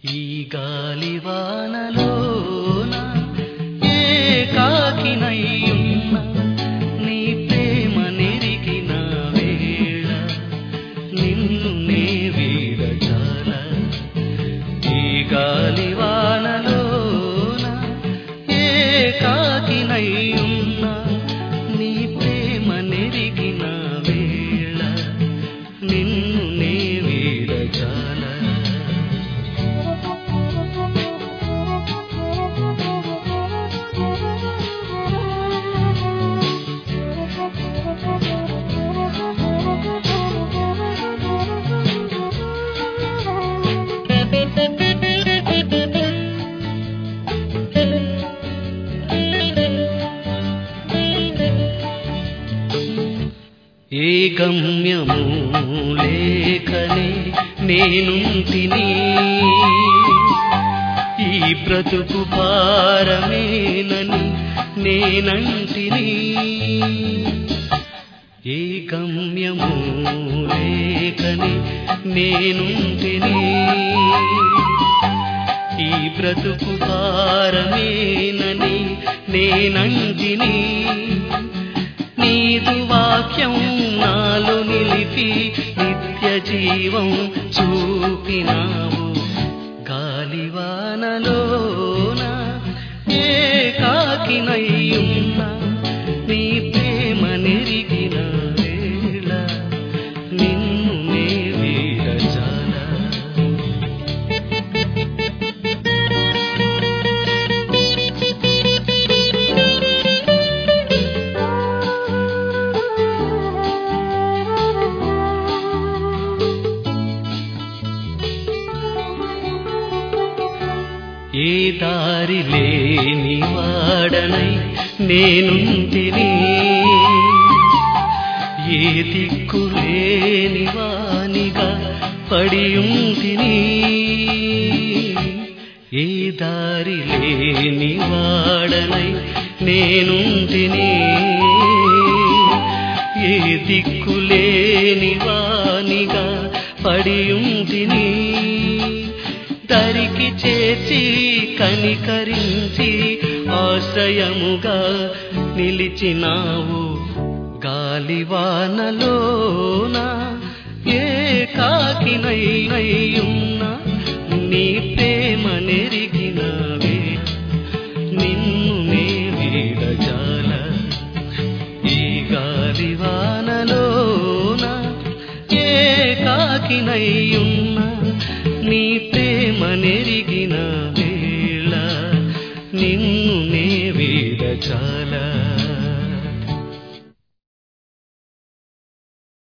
ఈ గాలివానలోన ఏకాకినయ్యున్న నీ ప్రేమ నెరిగిన వేళ నిన్ను నే వీడజాల ఈ గాలివానలోన ఏకాకినయ్యున్న నీ ప్రేమ నెరిగిన వేళ నిన్ను నే వీడజాల ఏ గమ్యము లేఖనే నేనుంటిని ఈ బ్రతుకు భారమేనని నేనంటిని ఏ గమ్యము లేఖని నేనుంటిని ఈ బ్రతుకు భారమేనని నేనంటిని నీదు వాక్యం నాలో నిలిపి నిత్య జీవం చూపినావు గాలివానలోన ఏకాకినయ్యున్న నీ ప్రేమ నెరిగిన వేళ నిన్ను నే వీడజాల ఏ దారి లేని వాడనై నేనుంటిని ఏ దిక్కు లేని వానిగా పడియుంటిని ఏ దారి లేని వాడనై నేనుంటిని ఏ దిక్కు లేని వానిగా పడియుంటిని దరికి చేర్చి కనికరించి ఆశ్రయముగా నిలిచినావు గాలివానలోన ఏకాకినైనయ్యున్న నీ ప్రేమ నెరిగినవే నిన్ను నే వీడజాల ఈ గాలివానలోన ఏకాకినయ్యున్న నీ ప్రేమ నెరిగిన వేళ నిన్ను నే వీడచాల